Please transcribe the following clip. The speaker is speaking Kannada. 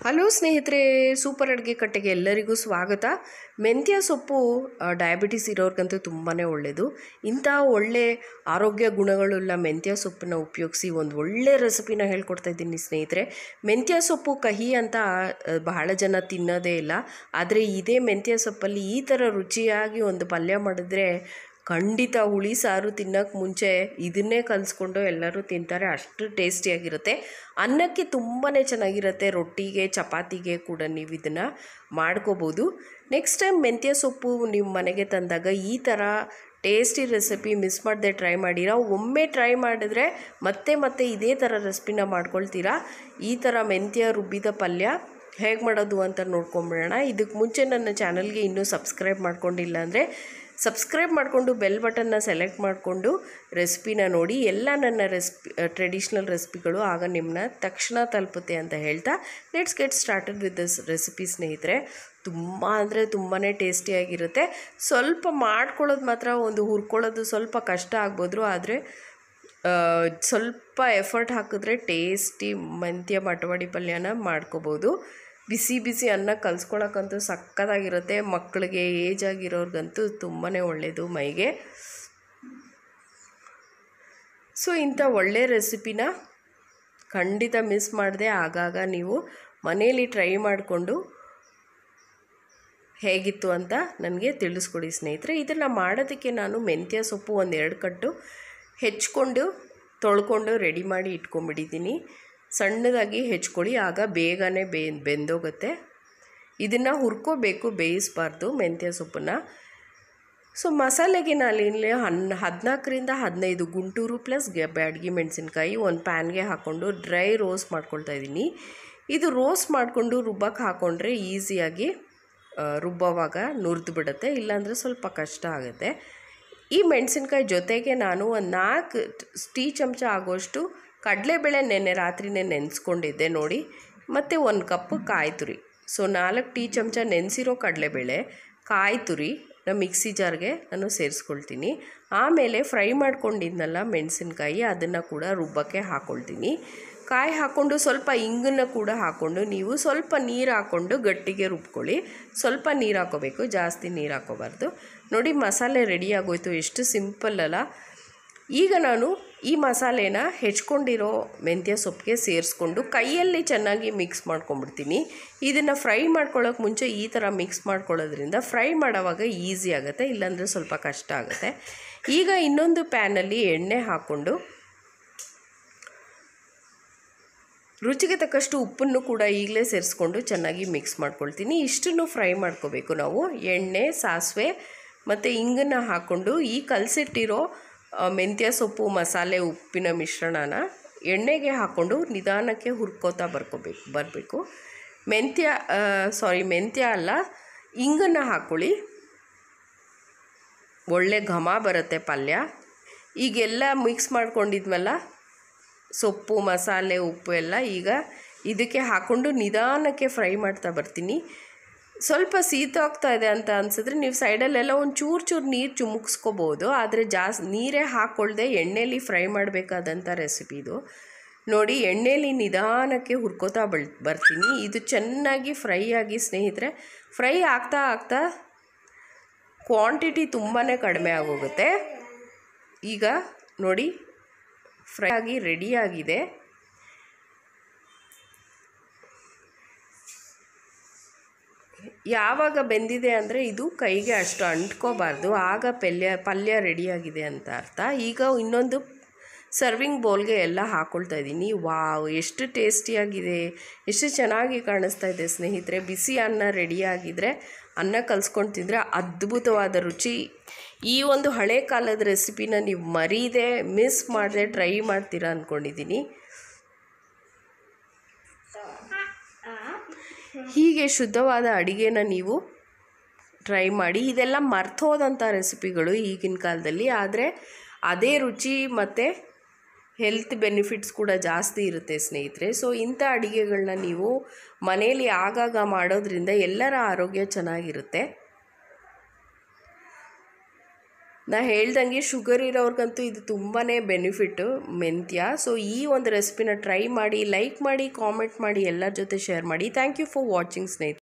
ಹಲೋ ಸ್ನೇಹಿತರೆ ಸೂಪರ್ ಅಡುಗೆ ಕಟ್ಟೆಗೆ ಎಲ್ಲರಿಗೂ ಸ್ವಾಗತ ಮೆಂತ್ಯ ಸೊಪ್ಪು ಡಯಾಬಿಟಿಸ್ ಇರೋರ್ಗಂತೂ ತುಂಬಾ ಒಳ್ಳೆಯದು ಇಂಥ ಒಳ್ಳೆ ಆರೋಗ್ಯ ಗುಣಗಳುಳ್ಳ ಮೆಂತ್ಯ ಸೊಪ್ಪನ್ನ ಉಪಯೋಗಿಸಿ ಒಂದು ಒಳ್ಳೆ ರೆಸಿಪಿನ ಹೇಳ್ಕೊಡ್ತಾ ಇದ್ದೀನಿ ಸ್ನೇಹಿತರೆ ಮೆಂತ್ಯ ಸೊಪ್ಪು ಕಹಿ ಅಂತ ಆ, ಬಹಳ ಜನ ತಿನ್ನೋದೇ ಇಲ್ಲ ಆದರೆ ಇದೇ ಮೆಂತ್ಯ ಸೊಪ್ಪಲ್ಲಿ ಈ ಥರ ರುಚಿಯಾಗಿ ಒಂದು ಪಲ್ಯ ಮಾಡಿದ್ರೆ ಖಂಡಿತ ಹುಳಿ ಸಾರು ತಿನ್ನೋಕ್ಕೆ ಮುಂಚೆ ಇದನ್ನೇ ಕಲಿಸ್ಕೊಂಡು ಎಲ್ಲರೂ ತಿಂತಾರೆ ಅಷ್ಟು ಟೇಸ್ಟಿಯಾಗಿರುತ್ತೆ ಅನ್ನಕ್ಕೆ ತುಂಬಾ ಚೆನ್ನಾಗಿರುತ್ತೆ ರೊಟ್ಟಿಗೆ ಚಪಾತಿಗೆ ಕೂಡ ನೀವು ಇದನ್ನು ಮಾಡ್ಕೋಬೋದು ನೆಕ್ಸ್ಟ್ ಟೈಮ್ ಮೆಂತ್ಯ ಸೊಪ್ಪು ನಿಮ್ಮ ಮನೆಗೆ ತಂದಾಗ ಈ ಥರ ಟೇಸ್ಟಿ ರೆಸಿಪಿ ಮಿಸ್ ಮಾಡದೆ ಟ್ರೈ ಮಾಡಿರಾ ಒಮ್ಮೆ ಟ್ರೈ ಮಾಡಿದ್ರೆ ಮತ್ತೆ ಮತ್ತೆ ಇದೇ ಥರ ರೆಸಿಪಿನ ಮಾಡ್ಕೊಳ್ತೀರಾ ಈ ಥರ ಮೆಂತ್ಯ ರುಬ್ಬಿದ ಪಲ್ಯ ಹೇಗೆ ಮಾಡೋದು ಅಂತ ನೋಡ್ಕೊಂಬಿಡೋಣ ಇದಕ್ಕೆ ಮುಂಚೆ ನನ್ನ ಚಾನಲ್ಗೆ ಇನ್ನೂ ಸಬ್ಸ್ಕ್ರೈಬ್ ಮಾಡ್ಕೊಂಡಿಲ್ಲ ಅಂದರೆ ಸಬ್ಸ್ಕ್ರೈಬ್ ಮಾಡಿಕೊಂಡು ಬೆಲ್ ಬಟನ್ನ ಸೆಲೆಕ್ಟ್ ಮಾಡಿಕೊಂಡು ರೆಸಿಪಿನ ನೋಡಿ ಎಲ್ಲ ನನ್ನ ರೆಸಿಪಿ ಟ್ರೆಡಿಷ್ನಲ್ ರೆಸಿಪಿಗಳು ಆಗ ನಿಮ್ಮನ್ನ ತಕ್ಷಣ ತಲುಪುತ್ತೆ ಅಂತ ಹೇಳ್ತಾ let's get started with this recipe ಸ್ನೇಹಿತರೆ ತುಂಬ ಅಂದರೆ ತುಂಬಾ ಟೇಸ್ಟಿಯಾಗಿರುತ್ತೆ ಸ್ವಲ್ಪ ಮಾಡ್ಕೊಳ್ಳೋದು ಮಾತ್ರ ಒಂದು ಹುರ್ಕೊಳ್ಳೋದು ಸ್ವಲ್ಪ ಕಷ್ಟ ಆಗ್ಬೋದ್ರು ಆದರೆ ಆ, ಸ್ವಲ್ಪ ಎಫರ್ಟ್ ಹಾಕಿದ್ರೆ ಟೇಸ್ಟಿ ಮೆಂತ್ಯ ಮಟವಡಿ ಪಲ್ಯನ ಮಾಡ್ಕೋಬೋದು ಬಿಸಿ ಬಿಸಿ ಅನ್ನ ಕಲ್ಸ್ಕೊಳಕ್ಕಂತೂ ಸಕ್ಕತ್ತಾಗಿರುತ್ತೆ ಮಕ್ಕಳಿಗೆ ಏಜ್ ಆಗಿರೋರ್ಗಂತೂ ತುಂಬಾ ಒಳ್ಳೆಯದು ಮೈಗೆ ಸೊ ಇಂಥ ಒಳ್ಳೆ ರೆಸಿಪಿನ ಖಂಡಿತ ಮಿಸ್ ಮಾಡದೆ ಆಗಾಗ ನೀವು ಮನೇಲಿ ಟ್ರೈ ಮಾಡಿಕೊಂಡು ಹೇಗಿತ್ತು ಅಂತ ನನಗೆ ತಿಳಿಸ್ಕೊಡಿ ಸ್ನೇಹಿತರೆ ಇದನ್ನು ಮಾಡೋದಕ್ಕೆ ನಾನು ಮೆಂತ್ಯ ಸೊಪ್ಪು ಒಂದು ಎರಡು ಕಟ್ಟು ಹೆಚ್ಕೊಂಡು ತೊಳ್ಕೊಂಡು ರೆಡಿ ಮಾಡಿ ಇಟ್ಕೊಂಡ್ಬಿಟ್ಟಿದ್ದೀನಿ ಸಣ್ಣದಾಗಿ ಹೆಚ್ಕೊಳ್ಳಿ ಆಗ ಬೇಗನೆ ಬೇ ಬೆಂದೋಗುತ್ತೆ ಇದನ್ನು ಹುರ್ಕೋಬೇಕು ಬೇಯಿಸಬಾರ್ದು ಮೆಂತ್ಯ ಸೊಪ್ಪನ್ನು ಸೊ ಮಸಾಲೆಗೆ ನಾನು ಇಲ್ಲಿ ಹನ್ ಹದಿನಾಲ್ಕರಿಂದ ಹದಿನೈದು ಗುಂಟೂರು ಪ್ಲಸ್ ಗೆ ಬ್ಯಾಡಗಿ ಮೆಣಸಿನ್ಕಾಯಿ ಒಂದು ಪ್ಯಾನ್ಗೆ ಹಾಕ್ಕೊಂಡು ಡ್ರೈ ರೋಸ್ಟ್ ಮಾಡ್ಕೊಳ್ತಾ ಇದ್ದೀನಿ ಇದು ರೋಸ್ಟ್ ಮಾಡಿಕೊಂಡು ರುಬ್ಬಕ್ಕೆ ಹಾಕ್ಕೊಂಡ್ರೆ ಈಸಿಯಾಗಿ ಆ, ರುಬ್ಬೋವಾಗ ನುರಿದು ಬಿಡುತ್ತೆ ಇಲ್ಲಾಂದರೆ ಸ್ವಲ್ಪ ಕಷ್ಟ ಆಗುತ್ತೆ ಈ ಮೆಣಸಿನ್ಕಾಯಿ ಜೊತೆಗೆ ನಾನು ಒಂದು ನಾಲ್ಕು ಟೀ ಚಮಚ ಆಗೋಷ್ಟು ಕಡಲೆಬೇಳೆ ನೆನ್ನೆ ರಾತ್ರಿನೇ ನೆನೆಸ್ಕೊಂಡಿದ್ದೆ ನೋಡಿ ಮತ್ತು ಒಂದು ಕಪ್ಪು ಕಾಯಿ ತುರಿ ಸೊ ನಾಲ್ಕು ಟೀ ಚಮಚ ನೆನೆಸಿರೋ ಕಡಲೆಬೇಳೆ ಕಾಯಿ ತುರಿ ನಾನು ಮಿಕ್ಸಿ ಜಾರ್ಗೆ ನಾನು ಸೇರಿಸ್ಕೊಳ್ತೀನಿ ಆಮೇಲೆ ಫ್ರೈ ಮಾಡ್ಕೊಂಡಿದ್ನಲ್ಲ ಮೆಣಸಿನ್ಕಾಯಿ ಅದನ್ನು ಕೂಡ ರುಬ್ಬಕ್ಕೆ ಹಾಕ್ಕೊಳ್ತೀನಿ ಕಾಯಿ ಹಾಕ್ಕೊಂಡು ಸ್ವಲ್ಪ ಇಂಗನ್ನು ಕೂಡ ಹಾಕ್ಕೊಂಡು ನೀವು ಸ್ವಲ್ಪ ನೀರು ಹಾಕ್ಕೊಂಡು ಗಟ್ಟಿಗೆ ರುಬ್ಕೊಳ್ಳಿ ಸ್ವಲ್ಪ ನೀರು ಹಾಕೋಬೇಕು ಜಾಸ್ತಿ ನೀರು ಹಾಕೋಬಾರ್ದು ನೋಡಿ ಮಸಾಲೆ ರೆಡಿ ಆಗೋಯ್ತು ಎಷ್ಟು ಸಿಂಪಲ್ ಅಲ್ಲ ಈಗ ನಾನು ಈ ಮಸಾಲೆನ ಹೆಚ್ಕೊಂಡಿರೋ ಮೆಂತ್ಯ ಸೊಪ್ಪಿಗೆ ಸೇರಿಸ್ಕೊಂಡು ಕೈಯಲ್ಲಿ ಚೆನ್ನಾಗಿ ಮಿಕ್ಸ್ ಮಾಡ್ಕೊಂಡ್ಬಿಡ್ತೀನಿ ಇದನ್ನು ಫ್ರೈ ಮಾಡ್ಕೊಳ್ಳೋಕೆ ಮುಂಚೆ ಈ ಥರ ಮಿಕ್ಸ್ ಮಾಡ್ಕೊಳ್ಳೋದ್ರಿಂದ ಫ್ರೈ ಮಾಡೋವಾಗ ಈಸಿ ಆಗುತ್ತೆ ಇಲ್ಲಾಂದರೆ ಸ್ವಲ್ಪ ಕಷ್ಟ ಆಗುತ್ತೆ ಈಗ ಇನ್ನೊಂದು ಪ್ಯಾನಲ್ಲಿ ಎಣ್ಣೆ ಹಾಕ್ಕೊಂಡು ರುಚಿಗೆ ತಕ್ಕಷ್ಟು ಉಪ್ಪನ್ನು ಕೂಡ ಈಗಲೇ ಸೇರಿಸ್ಕೊಂಡು ಚೆನ್ನಾಗಿ ಮಿಕ್ಸ್ ಮಾಡ್ಕೊಳ್ತೀನಿ ಇಷ್ಟನ್ನು ಫ್ರೈ ಮಾಡ್ಕೋಬೇಕು ನಾವು ಎಣ್ಣೆ ಸಾಸಿವೆ ಮತ್ತು ಇಂಗನ್ನು ಹಾಕ್ಕೊಂಡು ಈ ಕಲಸಿಟ್ಟಿರೋ ಆ, ಮೆಂತ್ಯ ಸೊಪ್ಪು ಮಸಾಲೆ ಉಪ್ಪಿನ ಮಿಶ್ರಣನ ಎಣ್ಣೆಗೆ ಹಾಕ್ಕೊಂಡು ನಿಧಾನಕ್ಕೆ ಹುರ್ಕೋತಾ ಬರ್ಕೋಬೇಕು ಬರಬೇಕು ಮೆಂತ್ಯ ಸಾರಿ ಮೆಂತ್ಯ ಅಲ್ಲ ಇಂಗನ್ನು ಹಾಕ್ಕೊಳ್ಳಿ ಒಳ್ಳೆ ಘಮ ಬರುತ್ತೆ ಪಲ್ಯ ಈಗೆಲ್ಲ ಮಿಕ್ಸ್ ಮಾಡ್ಕೊಂಡಿದ್ವಲ್ಲ ಸೊಪ್ಪು ಮಸಾಲೆ ಉಪ್ಪು ಎಲ್ಲ ಈಗ ಇದಕ್ಕೆ ಹಾಕ್ಕೊಂಡು ನಿಧಾನಕ್ಕೆ ಫ್ರೈ ಮಾಡ್ತಾ ಬರ್ತೀನಿ ಸ್ವಲ್ಪ ಶೀತ ಆಗ್ತಾ ಇದೆ ಅಂತ ಅನ್ಸಿದ್ರೆ ನೀವು ಸೈಡಲ್ಲೆಲ್ಲ ಒಂದು ಚೂರು ಚೂರು ನೀರು ಚುಮುಕ್ಸ್ಕೋಬೋದು ಆದರೆ ಜಾಸ್ತಿ ನೀರೇ ಹಾಕ್ಕೊಳ್ದೆ ಎಣ್ಣೆಲಿ ಫ್ರೈ ಮಾಡಬೇಕಾದಂಥ ರೆಸಿಪಿ ಇದು ನೋಡಿ ಎಣ್ಣೆಲಿ ನಿಧಾನಕ್ಕೆ ಹುರ್ಕೋತಾ ಬಳ್ ಬರ್ತೀನಿ ಇದು ಚೆನ್ನಾಗಿ ಫ್ರೈ ಆಗಿ ಸ್ನೇಹಿತರೆ ಫ್ರೈ ಆಗ್ತಾ ಆಗ್ತಾ ಕ್ವಾಂಟಿಟಿ ತುಂಬಾ ಕಡಿಮೆ ಆಗೋಗುತ್ತೆ ಈಗ ನೋಡಿ ಫ್ರೈ ಆಗಿ ರೆಡಿಯಾಗಿದೆ ಯಾವಾಗ ಬೆಂದಿದೆ ಅಂದರೆ ಇದು ಕೈಗೆ ಅಷ್ಟು ಅಂಟ್ಕೋಬಾರ್ದು ಆಗ ಪಲ್ಯ ಪಲ್ಯ ರೆಡಿಯಾಗಿದೆ ಅಂತ ಅರ್ಥ ಈಗ ಇನ್ನೊಂದು ಸರ್ವಿಂಗ್ ಬೌಲ್ಗೆ ಎಲ್ಲ ಹಾಕ್ಕೊಳ್ತಾ ಇದ್ದೀನಿ ವಾವ್ ಎಷ್ಟು ಟೇಸ್ಟಿಯಾಗಿದೆ ಎಷ್ಟು ಚೆನ್ನಾಗಿ ಕಾಣಿಸ್ತಾ ಇದೆ ಸ್ನೇಹಿತರೆ ಬಿಸಿ ಅನ್ನ ರೆಡಿಯಾಗಿದ್ದರೆ ಅನ್ನ ಕಲ್ಸ್ಕೊಂಡು ತಿಂದರೆ ಅದ್ಭುತವಾದ ರುಚಿ ಈ ಒಂದು ಹಳೆ ಕಾಲದ ರೆಸಿಪಿನ ನೀವು ಮರೀದೆ ಮಿಸ್ ಮಾಡದೆ ಟ್ರೈ ಮಾಡ್ತೀರಾ ಅಂದ್ಕೊಂಡಿದ್ದೀನಿ ಹೀಗೆ ಶುದ್ಧವಾದ ಅಡಿಗೆನ ನೀವು ಟ್ರೈ ಮಾಡಿ ಇದೆಲ್ಲ ಮರ್ತೋದಂಥ ರೆಸಿಪಿಗಳು ಈಗಿನ ಕಾಲದಲ್ಲಿ ಆದರೆ ಅದೇ ರುಚಿ ಮತ್ತು ಹೆಲ್ತ್ ಬೆನಿಫಿಟ್ಸ್ ಕೂಡ ಜಾಸ್ತಿ ಇರುತ್ತೆ ಸ್ನೇಹಿತರೆ ಸೊ ಇಂಥ ಅಡುಗೆಗಳನ್ನ ನೀವು ಮನೇಲಿ ಆಗಾಗ ಮಾಡೋದ್ರಿಂದ ಎಲ್ಲರ ಆರೋಗ್ಯ ಚೆನ್ನಾಗಿರುತ್ತೆ ನಾ ಹೇಳ್ದಂಗೆ ಶುಗರ್ ಇರೋರ್ಗಂತೂ ಇದು ತುಂಬಾ ಬೆನಿಫಿಟ್ಟು ಮೆಂತ್ಯ ಸೊ ಈ ಒಂದು ರೆಸಿಪಿನ ಟ್ರೈ ಮಾಡಿ ಲೈಕ್ ಮಾಡಿ ಕಾಮೆಂಟ್ ಮಾಡಿ ಎಲ್ಲರ ಜೊತೆ ಶೇರ್ ಮಾಡಿ ಥ್ಯಾಂಕ್ ಯು ಫಾರ್ ವಾಚಿಂಗ್ ಸ್ನೇಹಿತರೆ